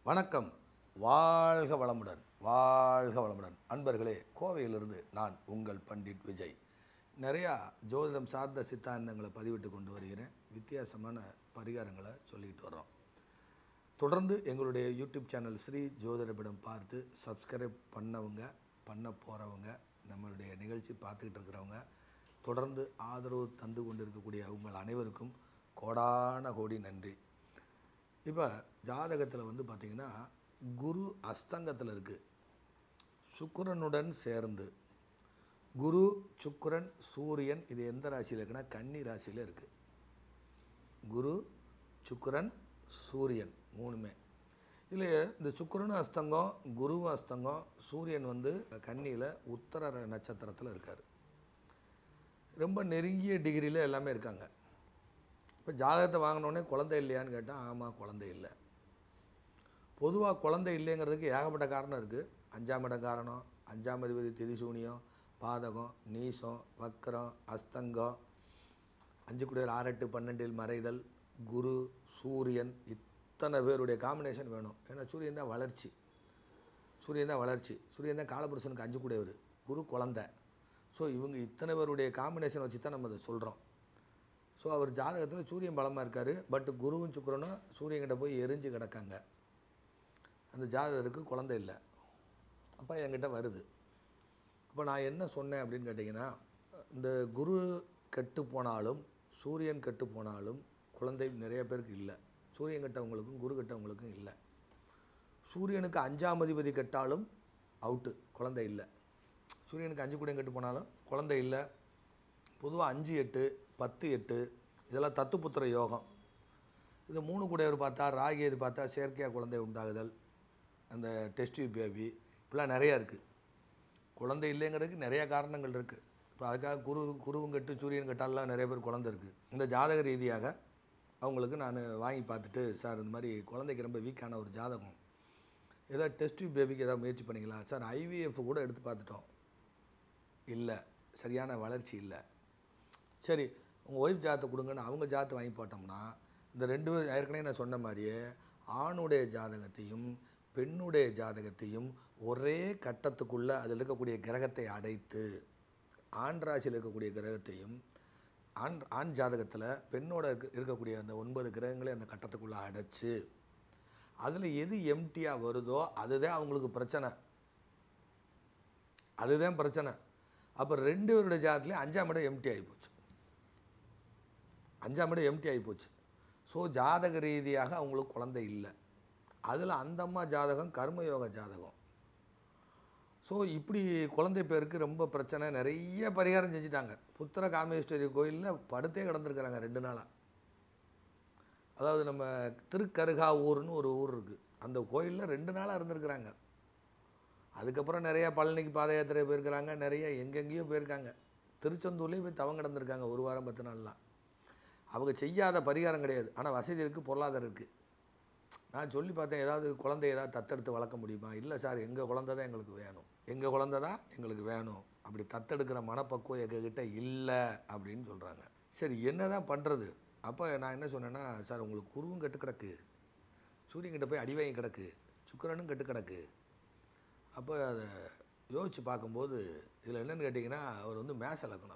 வணக்கம் வாழ்க வளமுடன் வாழ்க வளமுடன் அன்பர்களே கோவையிலிருந்து நான் உங்கள் பண்டிட் விஜய் நிறையா ஜோதிடம் சார்ந்த சித்தாந்தங்களை பதிவிட்டு கொண்டு வருகிறேன் வித்தியாசமான பரிகாரங்களை சொல்லிக்கிட்டு வர்றோம் தொடர்ந்து எங்களுடைய யூடியூப் சேனல் ஸ்ரீ ஜோதிடபிடம் பார்த்து சப்ஸ்கிரைப் பண்ணவங்க பண்ண போகிறவங்க நம்மளுடைய நிகழ்ச்சி பார்த்துக்கிட்டு இருக்கிறவங்க தொடர்ந்து ஆதரவு தந்து கொண்டிருக்கக்கூடிய உங்கள் அனைவருக்கும் கோடான கோடி நன்றி இப்போ ஜாதகத்தில் வந்து பார்த்திங்கன்னா குரு அஸ்தங்கத்தில் இருக்குது சுக்கிரனுடன் சேர்ந்து குரு சுக்கிரன் சூரியன் இது எந்த ராசியில் இருக்குன்னா கன்னி ராசியில் இருக்குது குரு சுக்கிரன் சூரியன் மூணுமே இதில் இந்த சுக்கிரனும் அஸ்தங்கம் குருவும் அஸ்தங்கம் சூரியன் வந்து கன்னியில் உத்தர நட்சத்திரத்தில் இருக்கார் ரொம்ப நெருங்கிய டிகிரியில் எல்லாமே இருக்காங்க இப்போ ஜாதகத்தை வாங்கினோடனே குழந்தை இல்லையான்னு கேட்டால் ஆமாம் குழந்தை இல்லை பொதுவாக குழந்தை இல்லைங்கிறதுக்கு ஏகப்பட்ட காரணம் இருக்குது அஞ்சாம் இடம் காரணம் அஞ்சாம் அதிபதி திரிசூனியம் பாதகம் நீசம் வக்கரம் அஸ்தங்கம் அஞ்சு குடியர் ஆறெட்டு பன்னெண்டில் மறைதல் குரு சூரியன் இத்தனை பேருடைய காம்பினேஷன் வேணும் ஏன்னா சூரியன் தான் வளர்ச்சி சூரியன் தான் வளர்ச்சி சூரியன் தான் காலபுருஷனுக்கு அஞ்சு கூடியவர் குரு குழந்தை ஸோ இவங்க இத்தனை பேருடைய காம்பினேஷன் வச்சு தான் நம்ம அதை சொல்கிறோம் ஸோ அவர் ஜாதகத்தில் சூரியன் பலமாக இருக்கார் பட் குருவும் சுக்கிரனும் சூரியன்கிட்ட போய் எரிஞ்சு கிடக்காங்க அந்த ஜாதகருக்கு குழந்தை இல்லை அப்போ என்கிட்ட வருது அப்போ நான் என்ன சொன்னேன் அப்படின்னு கேட்டிங்கன்னா இந்த குரு கெட்டு போனாலும் சூரியன் கெட்டு போனாலும் குழந்தை நிறைய பேருக்கு இல்லை சூரியன் கெட்டவங்களுக்கும் குரு கெட்டவங்களுக்கும் இல்லை சூரியனுக்கு அஞ்சாம் அதிபதி கெட்டாலும் அவுட்டு குழந்தை இல்லை சூரியனுக்கு அஞ்சு கூடையும் கெட்டு போனாலும் குழந்தை இல்லை பொதுவாக அஞ்சு எட்டு பத்து எட்டு இதெல்லாம் தத்துப்புத்திர யோகம் இது மூணு கூடையவர் பார்த்தா ராகி இது பார்த்தா செயற்கையாக குழந்தை உண்டாகுதல் அந்த டெஸ்ட் பேபி இப்படிலாம் நிறையா இருக்குது குழந்தை இல்லைங்கிறதுக்கு நிறைய காரணங்கள் இருக்குது இப்போ அதுக்காக குரு குருவும் கட்டு சூரியன் கட்டாலாம் நிறைய பேர் குழந்தை இருக்குது இந்த ஜாதக ரீதியாக அவங்களுக்கு நான் வாங்கி பார்த்துட்டு சார் இந்த மாதிரி குழந்தைக்கு ரொம்ப வீக்கான ஒரு ஜாதகம் ஏதாவது டெஸ்ட் பேபிக்கு ஏதாவது முயற்சி பண்ணிக்கலாம் சார் ஐவிஎஃப் கூட எடுத்து பார்த்துட்டோம் இல்லை சரியான வளர்ச்சி இல்லை சரி உங்கள் ஒய்ஃப் ஜாதத்தை கொடுங்கன்னு அவங்க ஜாதத்தை வாங்கி போட்டோம்னா இந்த ரெண்டு பேர் ஏற்கனவே நான் சொன்ன மாதிரியே ஆணுடைய ஜாதகத்தையும் பெண்ணுடைய ஜாதகத்தையும் ஒரே கட்டத்துக்குள்ளே அதில் இருக்கக்கூடிய கிரகத்தை அடைத்து ஆண் ராசியில் இருக்கக்கூடிய கிரகத்தையும் ஆண் ஆண் ஜாதகத்தில் பெண்ணோட இருக்க- இருக்கக்கூடிய அந்த ஒன்பது கிரகங்களையும் அந்த கட்டத்துக்குள்ளே அடைச்சு அதில் எது எம்டியாக வருதோ அதுதான் அவங்களுக்கு பிரச்சனை அதுதான் பிரச்சனை அப்போ ரெண்டு பேருடைய ஜாதத்துலேயும் அஞ்சாம் இடம் எம்டி ஆகி போச்சு அஞ்சாம் இடம் எம்டி ஆகி போச்சு ஸோ ஜாதக ரீதியாக அவங்களுக்கு குழந்தை இல்லை அதில் அந்த அம்மா ஜாதகம் கர்மயோக ஜாதகம் ஸோ இப்படி குழந்தை பேருக்கு ரொம்ப பிரச்சனை நிறைய பரிகாரம் செஞ்சுட்டாங்க புத்திர காமேஸ்வரி கோயிலில் படுத்தே கிடந்திருக்கிறாங்க ரெண்டு நாளாக அதாவது நம்ம திருக்கருகாவூர்னு ஒரு ஊர் இருக்குது அந்த கோயிலில் ரெண்டு நாளாக இருந்திருக்கிறாங்க அதுக்கப்புறம் நிறைய பழனிக்கு பாத யாத்திரை போயிருக்கிறாங்க நிறைய எங்கெங்கேயோ போயிருக்காங்க திருச்செந்தூர்லேயும் போய் தவம் கிடந்திருக்காங்க ஒரு வாரம் பத்து நாள்லாம் அவங்க செய்யாத பரிகாரம் கிடையாது ஆனால் வசதி இருக்குது பொருளாதாரம் இருக்குது நான் சொல்லி பார்த்தேன் ஏதாவது குழந்தை ஏதாவது தத்தெடுத்து வளர்க்க முடியுமா இல்லை சார் எங்கள் குழந்தை தான் எங்களுக்கு வேணும் எங்கள் குழந்தை தான் எங்களுக்கு வேணும் அப்படி தத்தெடுக்கிற மனப்பக்குவம் எங்ககிட்ட இல்லை அப்படின்னு சொல்கிறாங்க சரி என்ன தான் பண்ணுறது அப்போ நான் என்ன சொன்னேன்னா சார் உங்களுக்கு குருவும் கெட்டு கிடக்கு சூரியன்கிட்ட போய் அடி வாங்கி கிடக்கு சுக்கிரனும் கெட்டு கிடக்கு அப்போ அதை யோசித்து பார்க்கும்போது இதில் என்னென்னு கேட்டிங்கன்னா அவர் வந்து மேச லக்னம்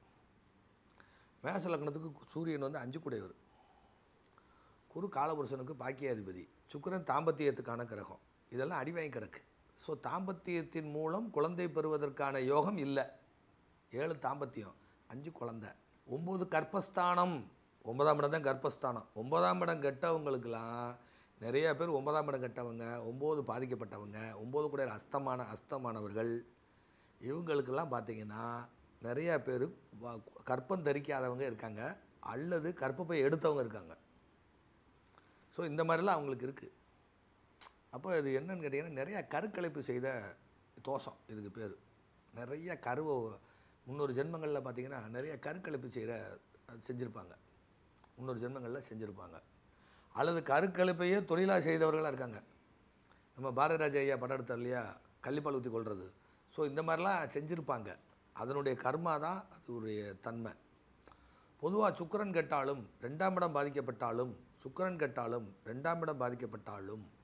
மேச லக்னத்துக்கு சூரியன் வந்து அஞ்சு குடையவர் குரு காலபுருஷனுக்கு பாக்கியாதிபதி சுக்கிரன் தாம்பத்தியத்துக்கான கிரகம் இதெல்லாம் அடி வாங்கி கிடக்கு ஸோ தாம்பத்தியத்தின் மூலம் குழந்தை பெறுவதற்கான யோகம் இல்லை ஏழு தாம்பத்தியம் அஞ்சு குழந்தை ஒம்பது கர்ப்பஸ்தானம் ஒன்பதாம் இடம் தான் கர்ப்பஸ்தானம் ஒன்பதாம் இடம் கெட்டவங்களுக்கெல்லாம் நிறைய பேர் ஒன்பதாம் இடம் கெட்டவங்க ஒம்பது பாதிக்கப்பட்டவங்க ஒம்பது கூட அஸ்தமான அஸ்தமானவர்கள் இவங்களுக்கெல்லாம் பார்த்தீங்கன்னா நிறையா பேர் வ- கர்ப்பம் தரிக்காதவங்க இருக்காங்க அல்லது கர்ப்பப்பை எடுத்தவங்க இருக்காங்க ஸோ இந்த மாதிரிலாம் அவங்களுக்கு இருக்குது அப்போ இது என்னன்னு கேட்டிங்கன்னா நிறையா கருக்கலைப்பு செய்த தோஷம் இதுக்கு பேர் நிறைய கருவை முன்னொரு ஜென்மங்களில் பார்த்தீங்கன்னா நிறைய கருக்கலைப்பு செய்கிற செஞ்சுருப்பாங்க முன்னொரு ஜென்மங்களில் செஞ்சுருப்பாங்க அல்லது கருக்கலைப்பையே தொழிலாக செய்தவர்களாக இருக்காங்க நம்ம பாரதிராஜ ஐயா படம் எடுத்தார் இல்லையா கள்ளிப்பால் ஊற்றி கொள்வது ஸோ இந்த மாதிரிலாம் செஞ்சுருப்பாங்க அதனுடைய கர்மா தான் அதனுடைய தன்மை பொதுவாக சுக்கிரன் கெட்டாலும் ரெண்டாம் இடம் பாதிக்கப்பட்டாலும் சுக்கிரன் கெட்டாலும் ரெண்டாம் இடம் பாதிக்கப்பட்டாலும்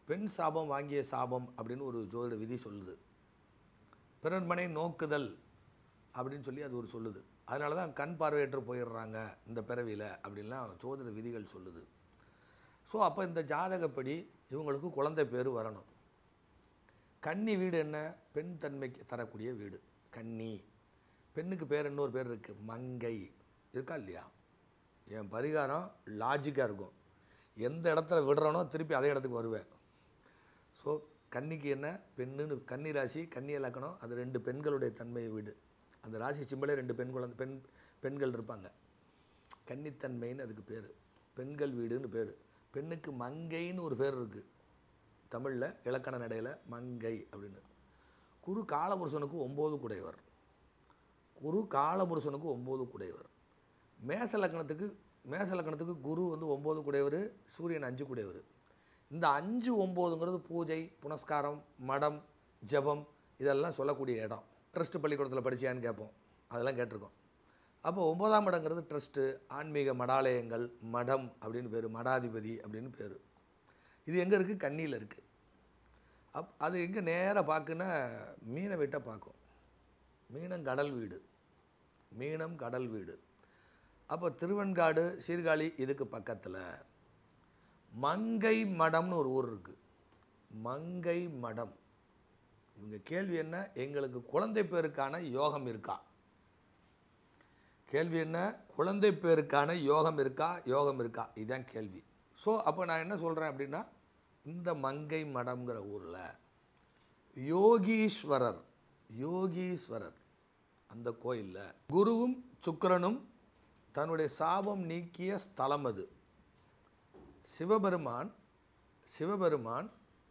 பெண் சாபம் வாங்கிய சாபம் அப்படின்னு ஒரு ஜோதிட விதி சொல்லுது பிறர் மனை நோக்குதல் அப்படின்னு சொல்லி அது ஒரு சொல்லுது அதனால தான் கண் பார்வையற்று போயிடுறாங்க இந்த பிறவியில் அப்படின்லாம் ஜோதிட விதிகள் சொல்லுது ஸோ அப்போ இந்த ஜாதகப்படி இவங்களுக்கு குழந்தை பேர் வரணும் கன்னி வீடு என்ன பெண் தன்மைக்கு தரக்கூடிய வீடு கன்னி பெண்ணுக்கு பேர் இன்னொரு பேர் இருக்குது மங்கை இருக்கா இல்லையா என் பரிகாரம் லாஜிக்காக இருக்கும் எந்த இடத்துல விடுறனோ திருப்பி அதே இடத்துக்கு வருவேன் ஸோ கன்னிக்கு என்ன பெண்ணுன்னு கன்னி ராசி கன்னி இலக்கணம் அது ரெண்டு பெண்களுடைய தன்மை வீடு அந்த ராசி சிம்பளே ரெண்டு பெண் குழந்தை பெண் பெண்கள் இருப்பாங்க கன்னித்தன்மைன்னு அதுக்கு பேர் பெண்கள் வீடுன்னு பேர் பெண்ணுக்கு மங்கைன்னு ஒரு பேர் இருக்குது தமிழில் இலக்கண நடையில் மங்கை அப்படின்னு குரு காலபுருஷனுக்கு ஒம்பது குடையவர் குரு காலபுருஷனுக்கு ஒம்பது குடையவர் மேச லக்கணத்துக்கு மேச லக்கணத்துக்கு குரு வந்து ஒம்பது குடையவர் சூரியன் அஞ்சு குடையவர் இந்த அஞ்சு ஒம்போதுங்கிறது பூஜை புனஸ்காரம் மடம் ஜெபம் இதெல்லாம் சொல்லக்கூடிய இடம் ட்ரஸ்ட் பள்ளிக்கூடத்தில் படிச்சியான்னு கேட்போம் அதெல்லாம் கேட்டிருக்கோம் அப்போ ஒன்பதாம் இடங்கிறது ட்ரஸ்ட்டு ஆன்மீக மடாலயங்கள் மடம் அப்படின்னு பேர் மடாதிபதி அப்படின்னு பேர் இது எங்கே இருக்குது கண்ணியில் இருக்குது அப் அது எங்கே நேராக பார்க்குன்னா மீனை விட்ட பார்க்கும் மீனம் கடல் வீடு மீனம் கடல் வீடு அப்போ திருவெண்காடு சீர்காழி இதுக்கு பக்கத்தில் மங்கை மடம்னு ஒரு ஊர் இருக்குது மங்கை மடம் இவங்க கேள்வி என்ன எங்களுக்கு குழந்தை பேருக்கான யோகம் இருக்கா கேள்வி என்ன குழந்தை பேருக்கான யோகம் இருக்கா யோகம் இருக்கா இதுதான் கேள்வி ஸோ அப்போ நான் என்ன சொல்கிறேன் அப்படின்னா இந்த மங்கை மடம்ங்கிற ஊரில் யோகீஸ்வரர் யோகீஸ்வரர் அந்த கோயிலில் குருவும் சுக்கிரனும் தன்னுடைய சாபம் நீக்கிய ஸ்தலம் அது சிவபெருமான் சிவபெருமான்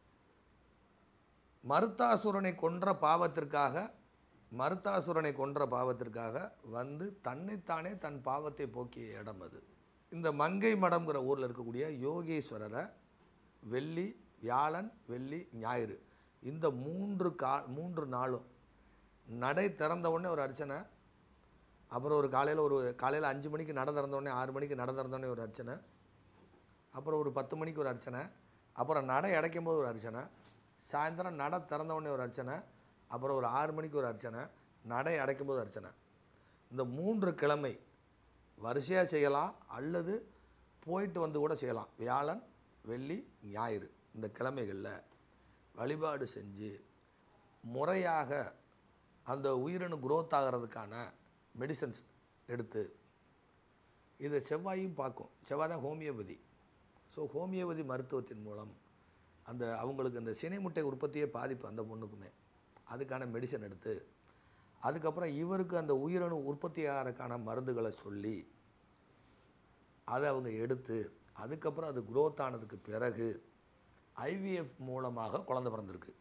மருத்தாசுரனை கொன்ற பாவத்திற்காக மருத்தாசுரனை கொன்ற பாவத்திற்காக வந்து தன்னைத்தானே தன் பாவத்தை போக்கிய இடம் அது இந்த மங்கை மடம்ங்கிற ஊரில் இருக்கக்கூடிய யோகேஸ்வரரை வெள்ளி வியாழன் வெள்ளி ஞாயிறு இந்த மூன்று கா மூன்று நாளும் நடை திறந்த உடனே ஒரு அர்ச்சனை அப்புறம் ஒரு காலையில் ஒரு காலையில் அஞ்சு மணிக்கு நட திறந்த உடனே ஆறு மணிக்கு நட திறந்த உடனே ஒரு அர்ச்சனை அப்புறம் ஒரு பத்து மணிக்கு ஒரு அர்ச்சனை அப்புறம் நடை அடைக்கும் போது ஒரு அர்ச்சனை சாயந்தரம் நட திறந்த உடனே ஒரு அர்ச்சனை அப்புறம் ஒரு ஆறு மணிக்கு ஒரு அர்ச்சனை நடை அடைக்கும் போது அர்ச்சனை இந்த மூன்று கிழமை வரிசையாக செய்யலாம் அல்லது போயிட்டு வந்து கூட செய்யலாம் வியாழன் வெள்ளி ஞாயிறு இந்த கிழமைகளில் வழிபாடு செஞ்சு முறையாக அந்த உயிரணு growth ஆகிறதுக்கான மெடிசன்ஸ் எடுத்து இதை செவ்வாயும் பார்க்கும் செவ்வாய் தான் ஹோமியோபதி ஸோ ஹோமியோபதி மருத்துவத்தின் மூலம் அந்த அவங்களுக்கு அந்த சினை முட்டை உற்பத்தியே பாதிப்பு அந்த பொண்ணுக்குமே அதுக்கான மெடிசன் எடுத்து அதுக்கப்புறம் இவருக்கு அந்த உயிரணு உற்பத்தி ஆகிறதுக்கான மருந்துகளை சொல்லி அதை அவங்க எடுத்து அதுக்கப்புறம் அது growth ஆனதுக்கு பிறகு ஐவிஎஃப் மூலமாக குழந்தை பிறந்திருக்கு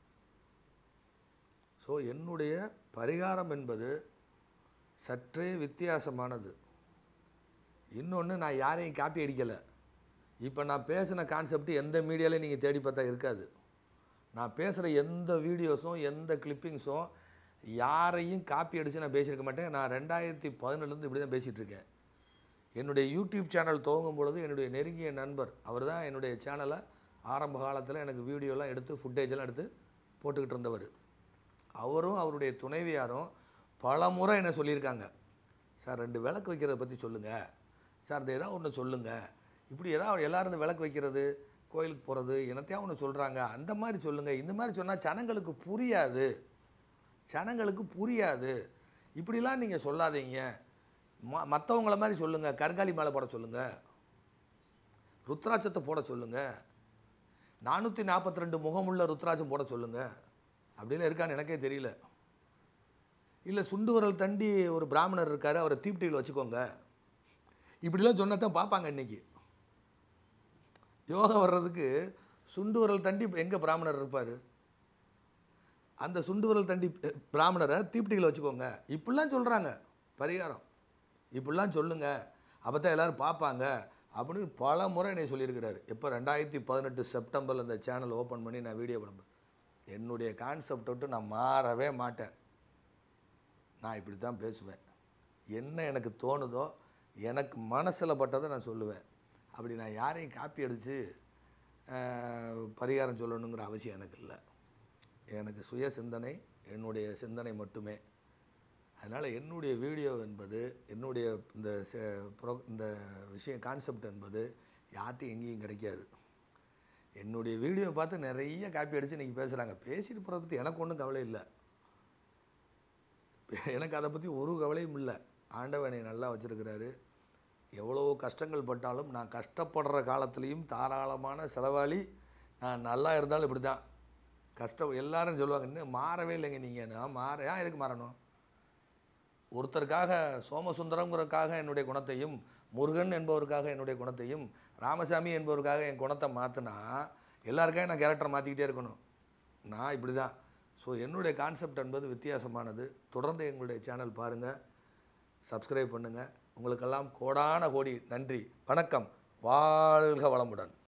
ஸோ என்னுடைய பரிகாரம் என்பது சற்றே வித்தியாசமானது இன்னொன்று நான் யாரையும் காப்பி அடிக்கலை இப்போ நான் பேசின கான்செப்ட் எந்த மீடியாலையும் நீங்கள் தேடி பார்த்தா இருக்காது நான் பேசுகிற எந்த வீடியோஸும் எந்த கிளிப்பிங்ஸும் யாரையும் காப்பி அடித்து நான் பேசியிருக்க மாட்டேன் நான் ரெண்டாயிரத்தி பதினொன்றுலேருந்து இப்படி தான் பேசிகிட்டு இருக்கேன் என்னுடைய யூடியூப் சேனல் துவங்கும் பொழுது என்னுடைய நெருங்கிய நண்பர் அவர் தான் என்னுடைய சேனலை ஆரம்ப காலத்தில் எனக்கு வீடியோலாம் எடுத்து ஃபுட்டேஜெல்லாம் எடுத்து போட்டுக்கிட்டு இருந்தவர் அவரும் அவருடைய துணைவியாரும் பல முறை என்ன சொல்லியிருக்காங்க சார் ரெண்டு விளக்கு வைக்கிறத பற்றி சொல்லுங்கள் சார் இந்த ஏதாவது ஒன்று சொல்லுங்கள் இப்படி ஏதாவது எல்லாரும் இந்த விளக்கு வைக்கிறது கோயிலுக்கு போகிறது என்னத்தையா ஒன்று சொல்கிறாங்க அந்த மாதிரி சொல்லுங்கள் இந்த மாதிரி சொன்னால் ஜனங்களுக்கு புரியாது ஜனங்களுக்கு புரியாது இப்படிலாம் நீங்கள் சொல்லாதீங்க ம மற்றவங்கள மாதிரி சொல்லுங்கள் கருங்காலி மேலே போட சொல்லுங்கள் ருத்ராட்சத்தை போட சொல்லுங்கள் நானூற்றி நாற்பத்தி ரெண்டு முகமுள்ள ருத்ராட்சம் போட சொல்லுங்கள் அப்படிலாம் இருக்கான்னு எனக்கே தெரியல இல்லை சுண்டு விரல் தண்டி ஒரு பிராமணர் இருக்கார் அவரை தீப்டியில் வச்சுக்கோங்க இப்படிலாம் சொன்னா தான் பார்ப்பாங்க இன்னைக்கு யோகா வர்றதுக்கு சுண்டு விரல் தண்டி எங்கே பிராமணர் இருப்பார் அந்த சுண்டு விரல் தண்டி அஹ், பிராமணரை தீப்டியில் வச்சுக்கோங்க இப்படிலாம் சொல்கிறாங்க பரிகாரம் இப்படிலாம் சொல்லுங்க அப்போ தான் எல்லோரும் பார்ப்பாங்க அப்படின்னு பல முறை என்னை சொல்லியிருக்கிறாரு எப்போ ரெண்டாயிரத்தி பதினெட்டு செப்டம்பரில் இந்த சேனல் ஓப்பன் பண்ணி நான் வீடியோ பண்ண என்னுடைய கான்செப்ட் விட்டு நான் மாறவே மாட்டேன் நான் இப்படி தான் பேசுவேன் என்ன எனக்கு தோணுதோ எனக்கு மனசில் பட்டதை நான் சொல்லுவேன் அப்படி நான் யாரையும் காப்பி அடித்து அஹ், பரிகாரம் சொல்லணுங்கிற அவசியம் எனக்கு இல்லை எனக்கு சுய சிந்தனை என்னுடைய சிந்தனை மட்டுமே அதனால் என்னுடைய வீடியோ என்பது என்னுடைய இந்த செ- ப்ரோ இந்த விஷயம் கான்செப்ட் என்பது யார்ட்டையும் எங்கேயும் கிடைக்காது என்னுடைய வீடியோ பார்த்து நிறைய காப்பி அடித்து இன்றைக்கி பேசுகிறாங்க பேசிட்டு போகிறத பற்றி எனக்கு ஒன்றும் கவலை இல்லை எனக்கு அதை பற்றி ஒரு கவலையும் இல்லை ஆண்டவன் என்னை நல்லா வச்சுருக்கிறாரு எவ்வளோ கஷ்டங்கள் பட்டாலும் நான் கஷ்டப்படுற காலத்துலேயும் தாராளமான செலவாளி நான் நல்லா இருந்தாலும் இப்படி தான் கஷ்டம் எல்லாரும் சொல்லுவாங்க இன்னும் மாறவே இல்லைங்க நீங்கள் நான் மாற ஏன் எதுக்கு மாறணும் ஒருத்தருக்காக சோமசுந்தரங்கிறதுக்காக என்னுடைய குணத்தையும் முருகன் என்பவருக்காக என்னுடைய குணத்தையும் ராமசாமி என்பவருக்காக என் குணத்தை மாற்றினா எல்லாருக்காக நான் கேரக்டர் மாற்றிக்கிட்டே இருக்கணும் நான் இப்படி தான் ஸோ என்னுடைய கான்செப்ட் என்பது வித்தியாசமானது தொடர்ந்து எங்களுடைய சேனல் பாருங்கள் சப்ஸ்கிரைப் பண்ணுங்கள் உங்களுக்கெல்லாம் கோடான கோடி நன்றி வணக்கம் வாழ்க வளமுடன்